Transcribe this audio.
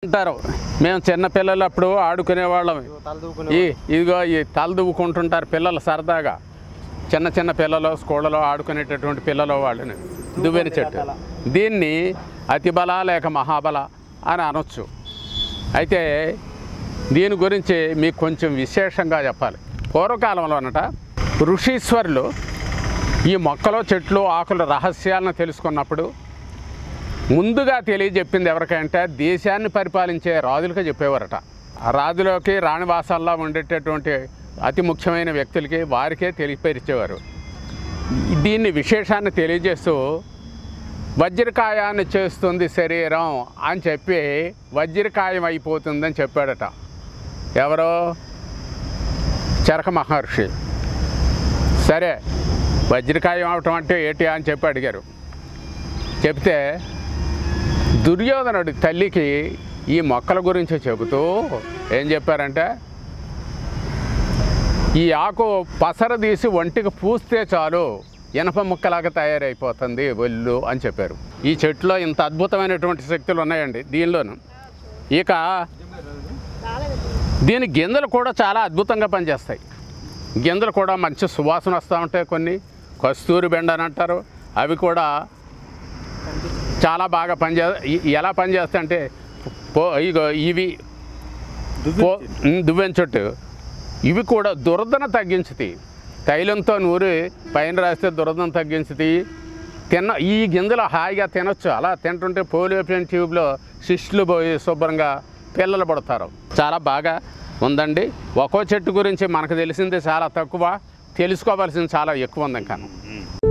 అంటారు మేము చిన్న పిల్లలు అప్పుడు ఆడుకునే వాళ్ళం ఈ ఇదిగో ఈ తల దువ్వుకుంటుంటారు పిల్లలు సరదాగా చిన్న చిన్న పిల్లలు స్కూళ్ళలో ఆడుకునేటటువంటి పిల్లలు వాళ్ళని దువ్వెన చెట్టు దీన్ని అతిబల లేక మహాబల అని అనొచ్చు అయితే దీని గురించి మీకు కొంచెం విశేషంగా చెప్పాలి పూర్వకాలంలో అనట ఋషీశ్వరులు ఈ మొక్కలు చెట్లు ఆకుల రహస్యాలను తెలుసుకున్నప్పుడు ముందుగా తెలియజెప్పింది ఎవరికంటే దేశాన్ని పరిపాలించే రాజులకే చెప్పేవారట ఆ రాజులోకి రాణివాసాల్లో ఉండేటటువంటి అతి ముఖ్యమైన వ్యక్తులకి వారికే తెలియపరిచేవారు దీన్ని విశేషాన్ని తెలియజేస్తూ వజ్రకాయాన్ని చేస్తుంది శరీరం అని చెప్పి వజ్రకాయం అయిపోతుందని చెప్పాడట ఎవరో చరక మహర్షి సరే వజ్రకాయం అవటం అంటే ఏంటి అని చెప్పి అడిగారు చెప్తే దుర్యోధనుడి తల్లికి ఈ మొక్కల గురించి చెబుతూ ఏం చెప్పారంటే ఈ ఆకు పసర తీసి ఒంటికి పూస్తే చాలు ఇనప ముక్కలాగా తయారైపోతుంది ఒళ్ళు అని చెప్పారు ఈ చెట్టులో ఇంత అద్భుతమైనటువంటి శక్తులు ఉన్నాయండి దీనిలోను ఇక దీని గింజలు కూడా చాలా అద్భుతంగా పనిచేస్తాయి గింజలు కూడా మంచి సువాసన వస్తూ ఉంటాయి కొన్ని కస్తూరి బెండ అని అంటారు అవి కూడా చాలా బాగా పనిచే ఇ- ఎలా పనిచేస్తాయి అంటే పో ఇగో ఇవి పో ఉమ్, దువ్వెన చెట్టు ఇవి కూడా దురదను తగ్గించుతాయి తైలంతో నూరి పైన రాస్తే దురదను తగ్గించుతాయి తిన్న ఈ గింజలు హాయిగా తినొచ్చు అలా తింటుంటే పోలియోపియన్ ట్యూబ్లో శిష్యులు పోయి శుభ్రంగా పిల్లలు పడతారు చాలా బాగా ఉందండి ఒక్కో చెట్టు గురించి మనకు తెలిసింది చాలా తక్కువ తెలుసుకోవాల్సింది చాలా ఎక్కువ ఉంది ఇంకా